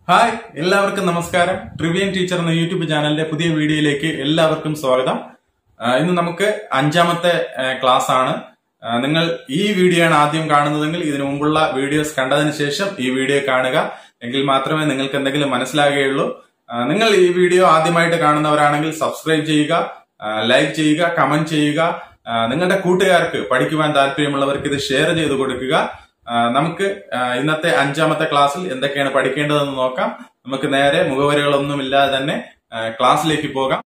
hi എല്ലാവർക്കും നമസ്കാരം ട്രിവിയൻ teacher എന്ന യൂട്യൂബ് ചാനലിന്റെ പുതിയ വീഡിയോയിലേക്ക് എല്ലാവർക്കും സ്വാഗതം ആ, ഇന്ന് നമുക്ക് അഞ്ചാമത്തെ ക്ലാസ് ആണ് ആ, നിങ്ങൾ ഈ വീഡിയോ ആണ് ആദ്യം കാണുന്നതെങ്കിൽ ഇതിനു മുമ്പുള്ള വീഡിയോസ് കണ്ടതിന് ശേഷം ഈ വീഡിയോ കാണുക എങ്കിൽ മാത്രമേ നിങ്ങൾക്ക് എന്തെങ്കിലും മനസ്സിലാകുകയുള്ളൂ ആ, നിങ്ങൾ ഈ വീഡിയോ ആദ്യമായിട്ട് കാണുന്നവരാണെങ്കിൽ സബ്സ്ക്രൈബ് ചെയ്യുക ലൈക്ക് ചെയ്യുക കമന്റ് ചെയ്യുക ആ, നിങ്ങളുടെ കൂട്ടുകാർക്ക് പഠിക്കുവാൻ താല്പര്യമുള്ളവർക്ക് ഇത് ഷെയർ ചെയ്ത് കൊടുക്കുക ആ, നമുക്ക് ആ, ഇന്നത്തെ അഞ്ചാമത്തെ ക്ലാസ്സിൽ എന്തൊക്കെയാണ് പഠിക്കേണ്ടതെന്ന് നോക്കാം നമുക്ക് നേരെ മുഖവരകളൊന്നും ഇല്ലാതെ തന്നെ ആ, ക്ലാസ്സിലേക്ക് പോകാം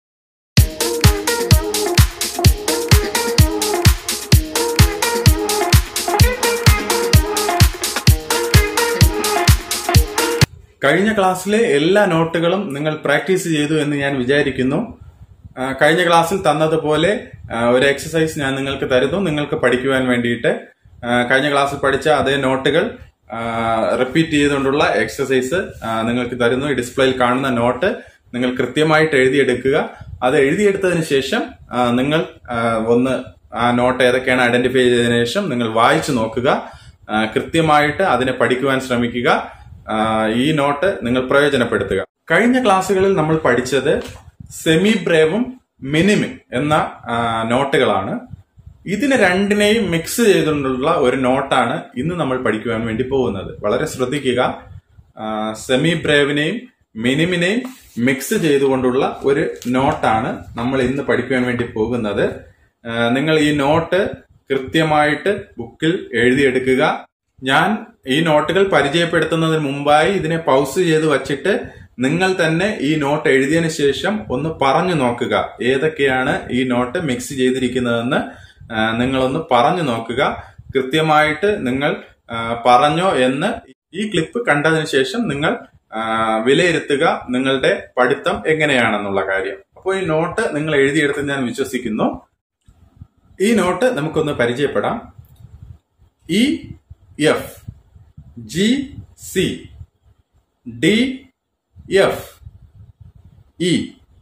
കഴിഞ്ഞ ക്ലാസ്സിലെ എല്ലാ നോട്ടുകളും നിങ്ങൾ പ്രാക്ടീസ് ചെയ്തു എന്ന് ഞാൻ വിചാരിക്കുന്നു ആ, കഴിഞ്ഞ ക്ലാസ്സിൽ തന്നതുപോലെ ആ, ഒരു എക്സസൈസ് ഞാൻ നിങ്ങൾക്ക് തരുന്നു നിങ്ങൾക്ക് പഠിക്കുവാൻ വേണ്ടിയിട്ട് ആ, കഴിഞ്ഞ ക്ലാസ്സിൽ പഠിച്ച അതേ നോട്ടുകൾ റിപ്പീറ്റ് ചെയ്തുകൊണ്ടുള്ള എക്സസൈസ് ആ, നിങ്ങൾക്ക് തരുന്നു ഈ ഡിസ്പ്ലേയിൽ കാണുന്ന നോട്ട് നിങ്ങൾ കൃത്യമായിട്ട് എഴുതിയെടുക്കുക അത് എഴുതിയെടുത്തതിന് ശേഷം ആ, നിങ്ങൾ ആ, ഒന്ന് ആ നോട്ട് ഏതൊക്കെയാണ് ഐഡന്റിഫൈ ചെയ്തതിനു ശേഷം നിങ്ങൾ വായിച്ചു നോക്കുക ആ, കൃത്യമായിട്ട് അതിനെ പഠിക്കുവാൻ ശ്രമിക്കുക ആ, ഈ നോട്ട് നിങ്ങൾ പ്രയോജനപ്പെടുത്തുക കഴിഞ്ഞ ക്ലാസ്സുകളിൽ നമ്മൾ പഠിച്ചത് സെമി ബ്രേവും മിനിമിം എന്ന ആ, നോട്ടുകളാണ് ഇതിനെ രണ്ടിനെയും മിക്സ് ചെയ്തുകൊണ്ടുള്ള ഒരു നോട്ടാണ് ഇന്ന് നമ്മൾ പഠിക്കുവാൻ വേണ്ടി പോകുന്നത് വളരെ ശ്രദ്ധിക്കുക ആ, സെമി ബ്രേവിനെയും മിനിമിനെയും മിക്സ് ചെയ്തുകൊണ്ടുള്ള ഒരു നോട്ടാണ് നമ്മൾ ഇന്ന് പഠിക്കുവാൻ വേണ്ടി പോകുന്നത് ആ, നിങ്ങൾ ഈ നോട്ട് കൃത്യമായിട്ട് ബുക്കിൽ എഴുതിയെടുക്കുക ഞാൻ ഈ നോട്ടുകൾ പരിചയപ്പെടുത്തുന്നതിന് മുമ്പായി ഇതിനെ പൗസ് ചെയ്ത് വച്ചിട്ട് നിങ്ങൾ തന്നെ ഈ നോട്ട് എഴുതിയതിനു ശേഷം ഒന്ന് പറഞ്ഞു നോക്കുക ഏതൊക്കെയാണ് ഈ നോട്ട് മിക്സ് ചെയ്തിരിക്കുന്നതെന്ന് ആ, നിങ്ങളൊന്ന് പറഞ്ഞു നോക്കുക കൃത്യമായിട്ട് നിങ്ങൾ ആ, പറഞ്ഞോ എന്ന് ഈ ക്ലിപ്പ് കണ്ടതിന് ശേഷം നിങ്ങൾ ആ, വിലയിരുത്തുക നിങ്ങളുടെ പഠിത്തം എങ്ങനെയാണെന്നുള്ള കാര്യം അപ്പോൾ ഈ നോട്ട് നിങ്ങൾ എഴുതിയെടുത്ത് ഞാൻ വിശ്വസിക്കുന്നു ഈ നോട്ട് നമുക്കൊന്ന് പരിചയപ്പെടാം E F G C D F E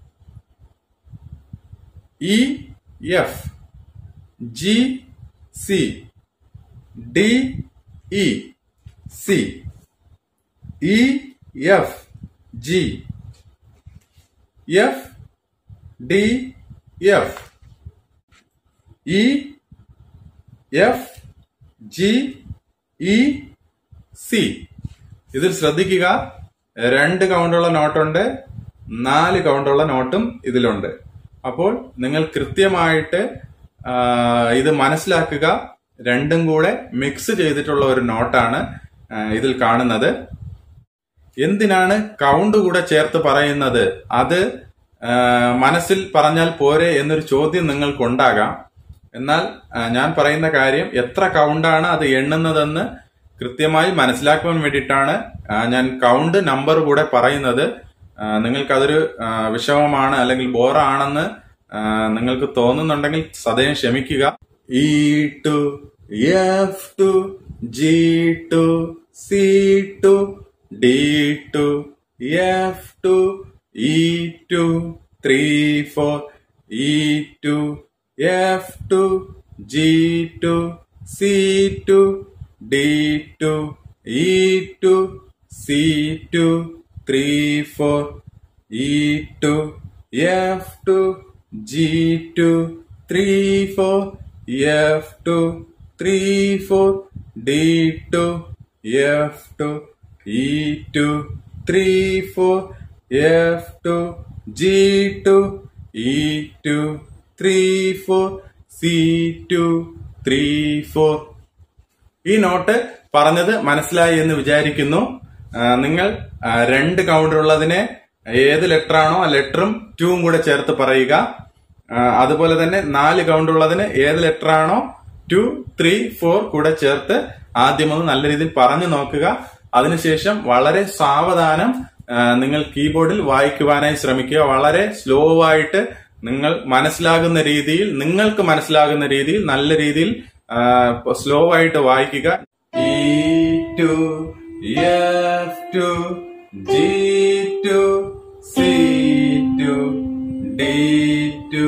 E F G C D E C E F G F D F E F G E C ഇതിൽ ശ്രദ്ധിക്കുക രണ്ട് കൗണ്ടുള്ള നോട്ടുണ്ട് നാല് കൗണ്ടുള്ള നോട്ടും ഇതിലുണ്ട് അപ്പോൾ നിങ്ങൾ കൃത്യമായിട്ട് ആ, ഇത് മനസ്സിലാക്കുക രണ്ടും കൂടെ മിക്സ് ചെയ്തിട്ടുള്ള ഒരു നോട്ടാണ് ആ, ഇതിൽ കാണുന്നത് എന്തിനാണ് കൗണ്ട് കൂടെ ചേർത്ത് പറയുന്നത് അത് ആ, മനസ്സിൽ പറഞ്ഞാൽ പോരെ എന്നൊരു ചോദ്യം നിങ്ങൾക്കുണ്ടാകാം എന്നാൽ ആ, ഞാൻ പറയുന്ന കാര്യം എത്ര കൗണ്ടാണ് അത് എണ്ണുന്നതെന്ന് കൃത്യമായി മനസ്സിലാക്കുവാൻ വേണ്ടിയിട്ടാണ് ആ, ഞാൻ കൗണ്ട് നമ്പർ കൂടെ പറയുന്നത് ആ, നിങ്ങൾക്കതൊരു ആ, വിഷമമാണ് അല്ലെങ്കിൽ ബോറാണെന്ന് ആ, നിങ്ങൾക്ക് തോന്നുന്നുണ്ടെങ്കിൽ സദയം ക്ഷമിക്കുക E two F two G two C two D two F two E two three four E two F two G two C two D two E two C two three four E two F two G two three four F two three four D two F two E two three four F two G two E two three four C two three four ഈ not പറഞ്ഞത് മനസ്സിലായി എന്ന് വിചാരിക്കുന്നു ആ, നിങ്ങൾ ആ, രണ്ട് counter ഉള്ളതിനെ ഏത് ലെറ്റർ ആണോ ആ ലെറ്ററും ടൂവും കൂടെ ചേർത്ത് പറയുക ആ, അതുപോലെ തന്നെ നാല് കൗണ്ട് ഉള്ളതിന് ഏത് ലെറ്റർ ആണോ ടു ത്രീ ഫോർ കൂടെ ചേർത്ത് ആദ്യം ഒന്ന് നല്ല രീതിയിൽ പറഞ്ഞു നോക്കുക അതിനുശേഷം വളരെ സാവധാനം ആ, നിങ്ങൾ കീബോർഡിൽ വായിക്കുവാനായി ശ്രമിക്കുക വളരെ സ്ലോ ആയിട്ട് നിങ്ങൾ മനസ്സിലാകുന്ന രീതിയിൽ നിങ്ങൾക്ക് മനസ്സിലാകുന്ന രീതിയിൽ നല്ല രീതിയിൽ സ്ലോ ആയിട്ട് വായിക്കുക E two F two G two C two D two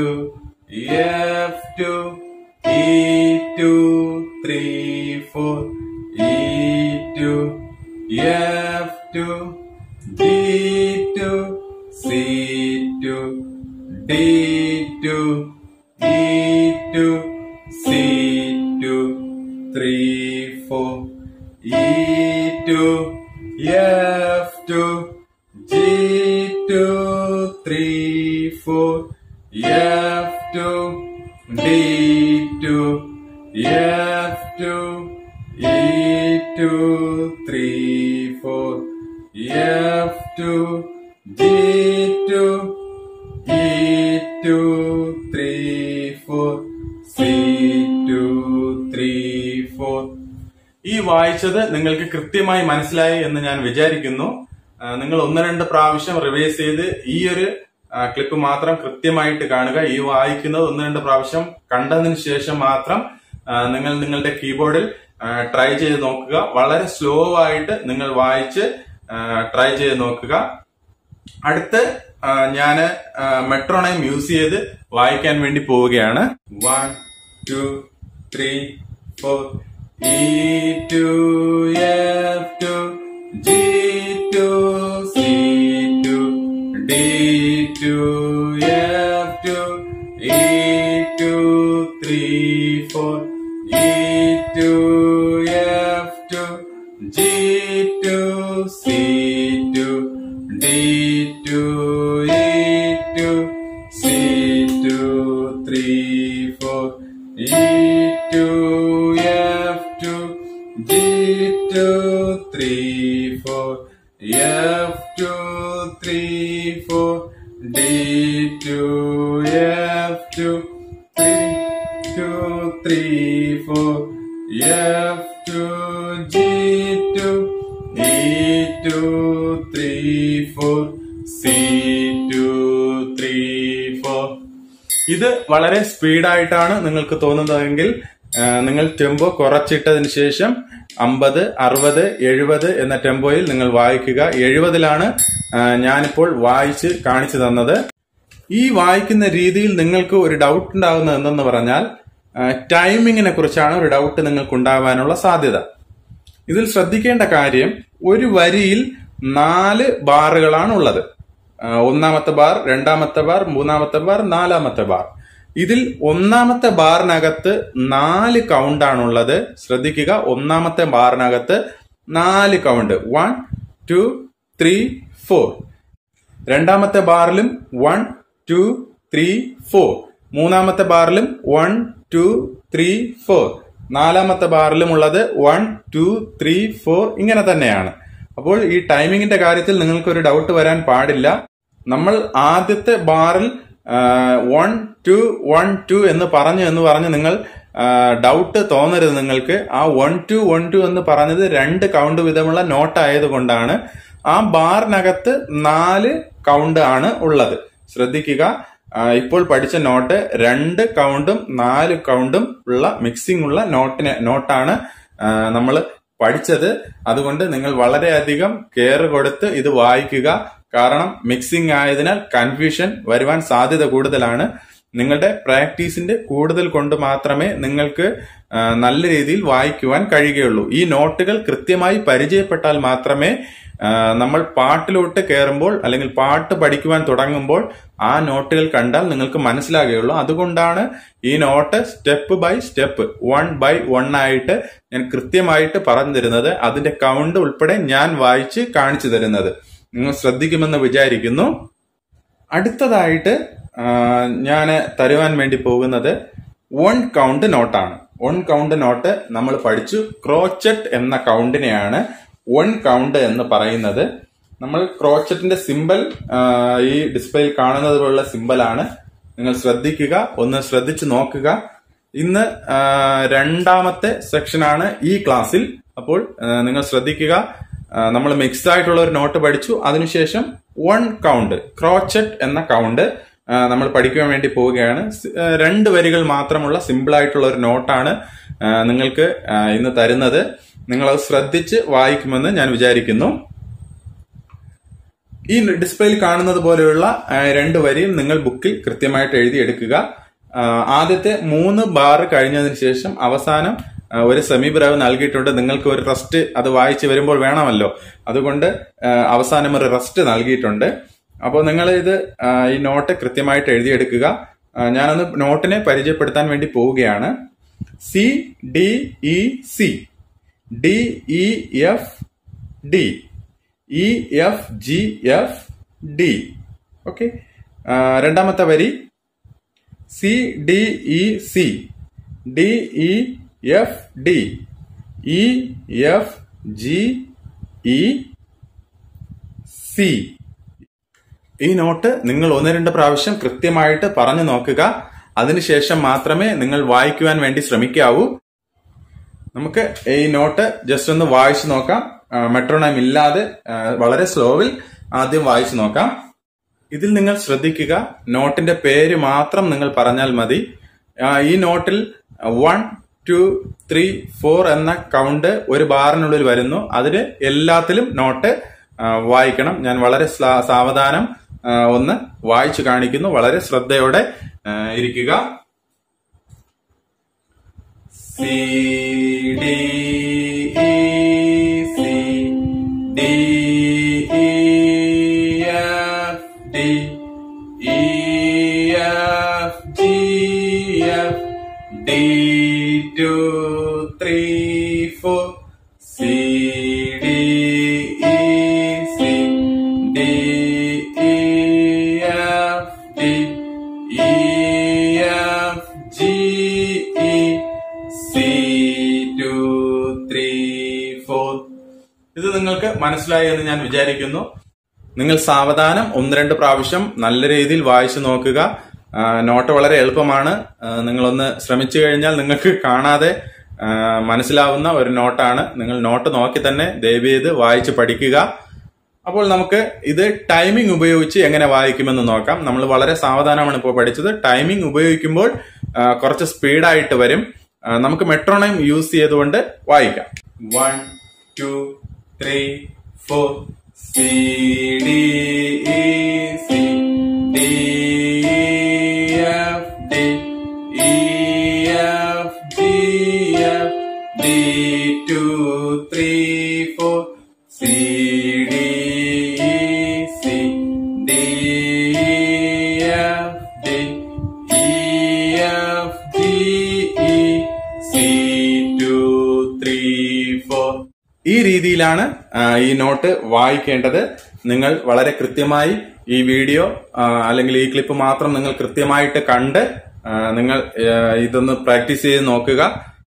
F two E two three four E two F two G two C two D two E two C two three four E two F two G two three four F two D two F two E two three four F two G two E two three four C two three four ഈ വായിച്ചത് നിങ്ങൾക്ക് കൃത്യമായി മനസ്സിലായി എന്ന് ഞാൻ വിചാരിക്കുന്നു ആ, നിങ്ങൾ ഒന്ന് രണ്ട് പ്രാവശ്യം റിവൈസ് ചെയ്ത് ഈ ഒരു ക്ലിപ്പ് മാത്രം കൃത്യമായിട്ട് കാണുക ഈ വായിക്കുന്നത് ഒന്ന് രണ്ട് പ്രാവശ്യം കണ്ടതിന് ശേഷം മാത്രം ആ, നിങ്ങൾ നിങ്ങളുടെ കീബോർഡിൽ ട്രൈ ചെയ്ത് നോക്കുക വളരെ സ്ലോ ആയിട്ട് നിങ്ങൾ വായിച്ച് ട്രൈ ചെയ്ത് നോക്കുക അടുത്ത് ഞാൻ മെട്രോണൈം യൂസ് ചെയ്ത് വായിക്കാൻ വേണ്ടി പോവുകയാണ് one two three four E two F two G two C two D two F two E two three four E two F two G two C two D two E two C two three four E two F two G two three four F two three four D two F two three two three four F two G two E two three four C two three four ഇത് വളരെ സ്പീഡായിട്ടാണ് നിങ്ങൾക്ക് തോന്നുന്നതെങ്കിൽ ആ, നിങ്ങൾ tempo കുറച്ചിട്ടതിന് ശേഷം അമ്പത് അറുപത് എഴുപത് എന്ന ടെമ്പോയിൽ നിങ്ങൾ വായിക്കുക എഴുപതിലാണ് ആ, ഞാനിപ്പോൾ വായിച്ച് കാണിച്ചു തന്നത് ഈ വായിക്കുന്ന രീതിയിൽ നിങ്ങൾക്ക് ഒരു ഡൗട്ട് ഉണ്ടാകുന്നത് എന്തെന്ന് പറഞ്ഞാൽ ടൈമിങ്ങിനെ കുറിച്ചാണ് ഒരു ഡൗട്ട് നിങ്ങൾക്ക് ഉണ്ടാവാനുള്ള സാധ്യത ഇതിൽ ശ്രദ്ധിക്കേണ്ട കാര്യം ഒരു വരിയിൽ നാല് ബാറുകളാണ് ഉള്ളത് ആ, ഒന്നാമത്തെ ബാർ രണ്ടാമത്തെ ബാർ മൂന്നാമത്തെ ബാർ നാലാമത്തെ ബാർ ഇതിൽ ഒന്നാമത്തെ ബാറിനകത്ത് നാല് കൗണ്ട് ആണുള്ളത് ശ്രദ്ധിക്കുക ഒന്നാമത്തെ ബാറിനകത്ത് നാല് count one two three four രണ്ടാമത്തെ ബാറിലും വൺ ടു ത്രീ ഫോർ മൂന്നാമത്തെ ബാറിലും വൺ ടു ത്രീ ഫോർ നാലാമത്തെ ബാറിലും ഉള്ളത് വൺ ടു ത്രീ ഫോർ ഇങ്ങനെ തന്നെയാണ് അപ്പോൾ ഈ ടൈമിങ്ങിന്റെ കാര്യത്തിൽ നിങ്ങൾക്ക് ഒരു ഡൗട്ട് വരാൻ പാടില്ല നമ്മൾ ആദ്യത്തെ ബാറിൽ വൺ ടു വൺ ടു എന്ന് പറഞ്ഞു എന്ന് പറഞ്ഞ് നിങ്ങൾ ഡൗട്ട് തോന്നരുത് നിങ്ങൾക്ക് ആ വൺ ടു വൺ ടു എന്ന് പറഞ്ഞത് രണ്ട് കൗണ്ട് വിധമുള്ള നോട്ട് ആയതുകൊണ്ടാണ് ആ ബാറിനകത്ത് നാല് കൗണ്ട് ആണ് ഉള്ളത് ശ്രദ്ധിക്കുക ആ, ഇപ്പോൾ പഠിച്ച നോട്ട് രണ്ട് കൗണ്ടും നാല് കൗണ്ടും ഉള്ള മിക്സിംഗ് ഉള്ള നോട്ടിന് നോട്ടാണ് നമ്മൾ പഠിച്ചത് അതുകൊണ്ട് നിങ്ങൾ വളരെയധികം കെയർ കൊടുത്ത് ഇത് വായിക്കുക കാരണം മിക്സിംഗ് ആയതിനാൽ കൺഫ്യൂഷൻ വരുവാൻ സാധ്യത കൂടുതലാണ് നിങ്ങളുടെ പ്രാക്ടീസിന്റെ കൂടുതൽ കൊണ്ട് മാത്രമേ നിങ്ങൾക്ക് ആ, നല്ല രീതിയിൽ വായിക്കുവാൻ കഴിയുകയുള്ളൂ ഈ നോട്ടുകൾ കൃത്യമായി പരിചയപ്പെട്ടാൽ മാത്രമേ ആ, നമ്മൾ പാട്ടിലോട്ട് കയറുമ്പോൾ അല്ലെങ്കിൽ പാട്ട് പഠിക്കുവാൻ തുടങ്ങുമ്പോൾ ആ നോട്ടുകൾ കണ്ടാൽ നിങ്ങൾക്ക് മനസ്സിലാകുകയുള്ളൂ അതുകൊണ്ടാണ് ഈ note step by step one by one ആയിട്ട് ഞാൻ കൃത്യമായിട്ട് പറഞ്ഞു തരുന്നത് അതിന്റെ കൗണ്ട് ഉൾപ്പെടെ ഞാൻ വായിച്ച് കാണിച്ചു തരുന്നത് നിങ്ങൾ ശ്രദ്ധിക്കുമെന്ന് വിചാരിക്കുന്നു അടുത്തതായിട്ട് ഞാൻ തരുവാൻ വേണ്ടി പോകുന്നത് വൺ കൗണ്ട് നോട്ടാണ് വൺ കൗണ്ട് നോട്ട് നമ്മൾ പഠിച്ചു ക്രോച്ചറ്റ് എന്ന കൗണ്ടിനെയാണ് വൺ കൗണ്ട് എന്ന് പറയുന്നത് നമ്മൾ ക്രോച്ചറ്റിന്റെ സിമ്പൽ ഈ ഡിസ്പ്ലേയിൽ കാണുന്നത് പോലുള്ള സിമ്പലാണ് നിങ്ങൾ ശ്രദ്ധിക്കുക ഒന്ന് ശ്രദ്ധിച്ചു നോക്കുക ഇന്ന് ആ, രണ്ടാമത്തെ സെക്ഷനാണ് ഈ ക്ലാസ്സിൽ അപ്പോൾ ആ, നിങ്ങൾ ശ്രദ്ധിക്കുക നമ്മൾ മിക്സ്ഡ് ആയിട്ടുള്ള ഒരു നോട്ട് പഠിച്ചു അതിനുശേഷം വൺ കൗണ്ട് ക്രോച്ചറ്റ് എന്ന കൗണ്ട് നമ്മൾ പഠിക്കുവാൻ വേണ്ടി പോവുകയാണ് സി- ആ, രണ്ട് വരികൾ മാത്രമുള്ള സിമ്പിൾ ആയിട്ടുള്ള ഒരു നോട്ടാണ് ആ, നിങ്ങൾക്ക് ആ, ഇന്ന് തരുന്നത് നിങ്ങൾ അത് ശ്രദ്ധിച്ച് വായിക്കുമെന്ന് ഞാൻ വിചാരിക്കുന്നു ഈ ഡിസ്പ്ലേയിൽ കാണുന്നത് പോലെയുള്ള ആ, രണ്ട് വരിയും നിങ്ങൾ ബുക്കിൽ കൃത്യമായിട്ട് എഴുതിയെടുക്കുക ആ, ആദ്യത്തെ മൂന്ന് ബാർ കഴിഞ്ഞതിന് ശേഷം അവസാനം ആ, ഒരു സെമി ബ്രവ് നൽകിയിട്ടുണ്ട് നിങ്ങൾക്ക് ഒരു റെസ്റ്റ് അത് വായിച്ച് വരുമ്പോൾ വേണമല്ലോ അതുകൊണ്ട് ആ, അവസാനം ഒരു റെസ്റ്റ് നൽകിയിട്ടുണ്ട് അപ്പോൾ നിങ്ങൾ ഇത് ആ, ഈ നോട്ട് കൃത്യമായിട്ട് എഴുതിയെടുക്കുക ആ, ഞാനൊന്ന് നോട്ടിനെ പരിചയപ്പെടുത്താൻ വേണ്ടി പോവുകയാണ് C D E C D E F D E F G F D okay രണ്ടാമത്തെ വരി C D E C D E F D E F G E C ഈ നോട്ട് നിങ്ങൾ ഒന്ന് രണ്ട് പ്രാവശ്യം കൃത്യമായിട്ട് പറഞ്ഞു നോക്കുക അതിനുശേഷം മാത്രമേ നിങ്ങൾ വായിക്കുവാൻ വേണ്ടി ശ്രമിക്കാവൂ നമുക്ക് ഈ നോട്ട് ജസ്റ്റ് ഒന്ന് വായിച്ചു നോക്കാം മെട്രോണൈം ഇല്ലാതെ ആ, വളരെ സ്ലോവിൽ ആദ്യം വായിച്ചു നോക്കാം ഇതിൽ നിങ്ങൾ ശ്രദ്ധിക്കുക നോട്ടിന്റെ പേര് മാത്രം നിങ്ങൾ പറഞ്ഞാൽ മതി ആ, ഈ നോട്ടിൽ വൺ ടു ത്രീ ഫോർ എന്ന കൗണ്ട് ഒരു ബാറിനുള്ളിൽ വരുന്നു അതിന് എല്ലാത്തിലും നോട്ട് ആ, വായിക്കണം ഞാൻ വളരെ സ്ലാ- സാവധാനം ആ, ഒന്ന് വായിച്ചു കാണിക്കുന്നു വളരെ ശ്രദ്ധയോടെ ആ, ഇരിക്കുക C D C D F D E F G F D two three four C D C D F D E F G E C two three four ഇത് നിങ്ങൾക്ക് മനസ്സിലായി എന്ന് ഞാൻ വിചാരിക്കുന്നു നിങ്ങൾ സാവധാനം ഒന്ന് രണ്ട് പ്രാവശ്യം നല്ല രീതിയിൽ വായിച്ചു നോക്കുക ആ, നോട്ട് വളരെ എളുപ്പമാണ് ആ, നിങ്ങളൊന്ന് ശ്രമിച്ചു കഴിഞ്ഞാൽ നിങ്ങൾക്ക് കാണാതെ ആ, മനസ്സിലാവുന്ന ഒരു നോട്ടാണ് നിങ്ങൾ നോട്ട് നോക്കി തന്നെ ദയവ് ചെയ്ത് വായിച്ച് പഠിക്കുക അപ്പോൾ നമുക്ക് ഇത് ടൈമിംഗ് ഉപയോഗിച്ച് എങ്ങനെ വായിക്കുമെന്ന് നോക്കാം നമ്മൾ വളരെ സാവധാനമാണ് ഇപ്പോൾ പഠിച്ചത് ടൈമിംഗ് ഉപയോഗിക്കുമ്പോൾ ആ, കുറച്ച് സ്പീഡായിട്ട് വരും ആ, നമുക്ക് മെട്രോണൈം യൂസ് ചെയ്തുകൊണ്ട് വായിക്കാം one two three four C D C D F D E F G F D two three four C D C D F D E F G E C two three four ഈ രീതിയിലാണ് ആ, ഈ not വായിക്കേണ്ടത് നിങ്ങൾ വളരെ കൃത്യമായി ഈ video ആ, അല്ലെങ്കിൽ ഈ ക്ലിപ്പ് മാത്രം നിങ്ങൾ കൃത്യമായിട്ട് കണ്ട് ആ, നിങ്ങൾ ആ, ഇതൊന്ന് പ്രാക്ടീസ് ചെയ്ത് നോക്കുക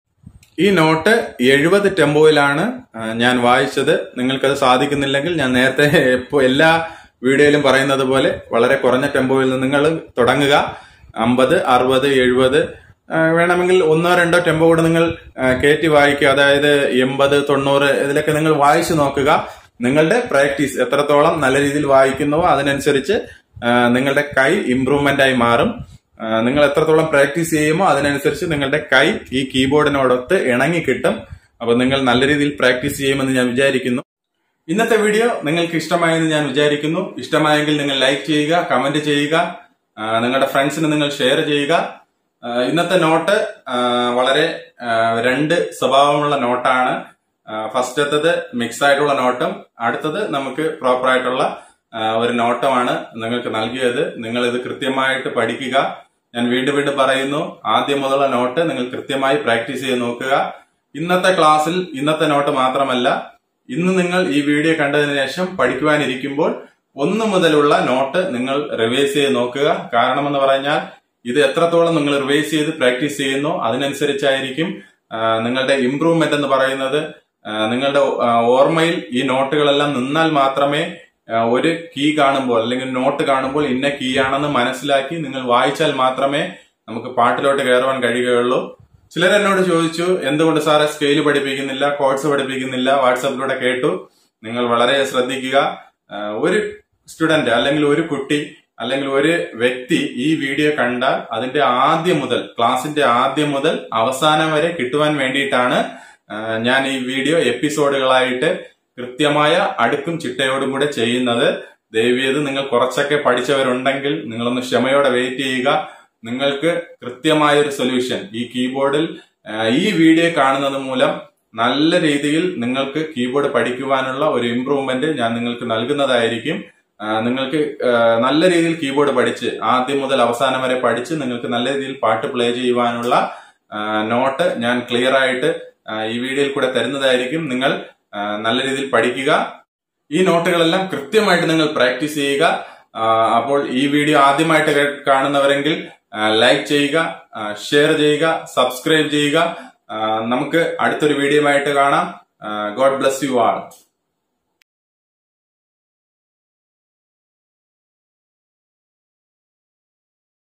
ഈ നോട്ട് എഴുപത് ടെമ്പോയിലാണ് ആ, ഞാൻ വായിച്ചത് നിങ്ങൾക്കത് സാധിക്കുന്നില്ലെങ്കിൽ ഞാൻ നേരത്തെ എപ്പോ എല്ലാ വീഡിയോയിലും പറയുന്നത് പോലെ വളരെ കുറഞ്ഞ ടെമ്പോയിൽ നിന്ന് നിങ്ങൾ തുടങ്ങുക അമ്പത് അറുപത് എഴുപത് ആ, വേണമെങ്കിൽ ഒന്നോ രണ്ടോ ടെമ്പോ കൂടെ നിങ്ങൾ ആ, കയറ്റി വായിക്കുക അതായത് എൺപത് തൊണ്ണൂറ് ഇതിലൊക്കെ നിങ്ങൾ വായിച്ചു നോക്കുക നിങ്ങളുടെ പ്രാക്ടീസ് എത്രത്തോളം നല്ല രീതിയിൽ വായിക്കുന്നുവോ അതിനനുസരിച്ച് ആ, നിങ്ങളുടെ കൈ ഇംപ്രൂവ്മെന്റ് ആയി മാറും ആ, നിങ്ങൾ എത്രത്തോളം പ്രാക്ടീസ് ചെയ്യുമോ അതിനനുസരിച്ച് നിങ്ങളുടെ കൈ ഈ കീബോർഡിനോടൊത്ത് ഇണങ്ങി കിട്ടും അപ്പൊ നിങ്ങൾ നല്ല രീതിയിൽ പ്രാക്ടീസ് ചെയ്യുമെന്ന് ഞാൻ വിചാരിക്കുന്നു ഇന്നത്തെ വീഡിയോ നിങ്ങൾക്ക് ഇഷ്ടമായെന്ന് ഞാൻ വിചാരിക്കുന്നു ഇഷ്ടമായെങ്കിൽ നിങ്ങൾ ലൈക്ക് ചെയ്യുക കമന്റ് ചെയ്യുക ആ, നിങ്ങളുടെ ഫ്രണ്ട്സിന് നിങ്ങൾ ഷെയർ ചെയ്യുക ആ, ഇന്നത്തെ നോട്ട് ആ, വളരെ ആ, രണ്ട് സ്വഭാവമുള്ള നോട്ടാണ് ഫസ്റ്റത്തത് മിക്സ് ആയിട്ടുള്ള നോട്ടും അടുത്തത് നമുക്ക് പ്രോപ്പർ ആയിട്ടുള്ള ആ, ഒരു നോട്ടമാണ് നിങ്ങൾക്ക് നൽകിയത് നിങ്ങൾ ഇത് കൃത്യമായിട്ട് പഠിക്കുക ഞാൻ വീണ്ടും വീണ്ടും പറയുന്നു ആദ്യം മുതലുള്ള നോട്ട് നിങ്ങൾ കൃത്യമായി പ്രാക്ടീസ് ചെയ്ത് നോക്കുക ഇന്നത്തെ ക്ലാസ്സിൽ ഇന്നത്തെ നോട്ട് മാത്രമല്ല ഇന്ന് നിങ്ങൾ ഈ വീഡിയോ കണ്ടതിന് ശേഷം പഠിക്കുവാനിരിക്കുമ്പോൾ ഒന്ന് മുതലുള്ള നോട്ട് നിങ്ങൾ റിവൈസ് ചെയ്ത് നോക്കുക കാരണമെന്ന് പറഞ്ഞാൽ ഇത് എത്രത്തോളം നിങ്ങൾ റിവൈസ് ചെയ്ത് പ്രാക്ടീസ് ചെയ്യുന്നു അതിനനുസരിച്ചായിരിക്കും ആ, നിങ്ങളുടെ ഇംപ്രൂവ്മെന്റ് എന്ന് പറയുന്നത് ആ, നിങ്ങളുടെ ആ, ഓർമ്മയിൽ ഈ നോട്ടുകളെല്ലാം നിന്നാൽ മാത്രമേ ആ, ഒരു കീ കാണുമ്പോൾ അല്ലെങ്കിൽ നോട്ട് കാണുമ്പോൾ ഇന്ന കീ ആണെന്ന് മനസ്സിലാക്കി നിങ്ങൾ വായിച്ചാൽ മാത്രമേ നമുക്ക് പാട്ടിലോട്ട് കയറുവാൻ കഴിയുകയുള്ളൂ ചിലർ എന്നോട് ചോദിച്ചു എന്തുകൊണ്ട് സാറെ സ്കെയിൽ പഠിപ്പിക്കുന്നില്ല കോഡ്സ് പഠിപ്പിക്കുന്നില്ല വാട്സാപ്പിലൂടെ കേട്ടു നിങ്ങൾ വളരെ ശ്രദ്ധിക്കുക ആ, ഒരു സ്റ്റുഡന്റ് അല്ലെങ്കിൽ ഒരു കുട്ടി അല്ലെങ്കിൽ ഒരു വ്യക്തി ഈ വീഡിയോ കണ്ടാൽ അതിന്റെ ആദ്യം മുതൽ ക്ലാസിന്റെ ആദ്യം മുതൽ അവസാനം വരെ കിട്ടുവാൻ വേണ്ടിയിട്ടാണ് ആ, ഞാൻ ഈ വീഡിയോ എപ്പിസോഡുകളായിട്ട് കൃത്യമായ അടുക്കും ചിട്ടയോടും കൂടെ ചെയ്യുന്നത് ദയവേത് നിങ്ങൾ കുറച്ചൊക്കെ പഠിച്ചവരുണ്ടെങ്കിൽ നിങ്ങളൊന്ന് ക്ഷമയോടെ വെയിറ്റ് ചെയ്യുക നിങ്ങൾക്ക് കൃത്യമായ ഒരു സൊല്യൂഷൻ ഈ കീബോർഡിൽ ആ, ഈ വീഡിയോ കാണുന്നത് മൂലം നല്ല രീതിയിൽ നിങ്ങൾക്ക് കീബോർഡ് പഠിക്കുവാനുള്ള ഒരു ഇംപ്രൂവ്മെന്റ് ഞാൻ നിങ്ങൾക്ക് നൽകുന്നതായിരിക്കും ആ, നിങ്ങൾക്ക് ആ, നല്ല രീതിയിൽ കീബോർഡ് പഠിച്ച് ആദ്യം മുതൽ അവസാനം വരെ പഠിച്ച് നിങ്ങൾക്ക് നല്ല രീതിയിൽ പാട്ട് പ്ലേ ചെയ്യുവാനുള്ള ആ, നോട്ട് ഞാൻ ക്ലിയർ ആയിട്ട് ആ, ഈ വീഡിയോയിൽ കൂടെ തരുന്നതായിരിക്കും നിങ്ങൾ ആ, നല്ല രീതിയിൽ പഠിക്കുക ഈ നോട്ടുകളെല്ലാം കൃത്യമായിട്ട് നിങ്ങൾ പ്രാക്ടീസ് ചെയ്യുക ആ, അപ്പോൾ ഈ വീഡിയോ ആദ്യമായിട്ട് കേ- കാണുന്നവരെങ്കിൽ ലൈക്ക് ചെയ്യുക ഷെയർ ചെയ്യുക സബ്സ്ക്രൈബ് ചെയ്യുക ആ, നമുക്ക് അടുത്തൊരു വീഡിയോ ആയിട്ട് കാണാം ഗോഡ് ബ്ലസ് യു ആൾ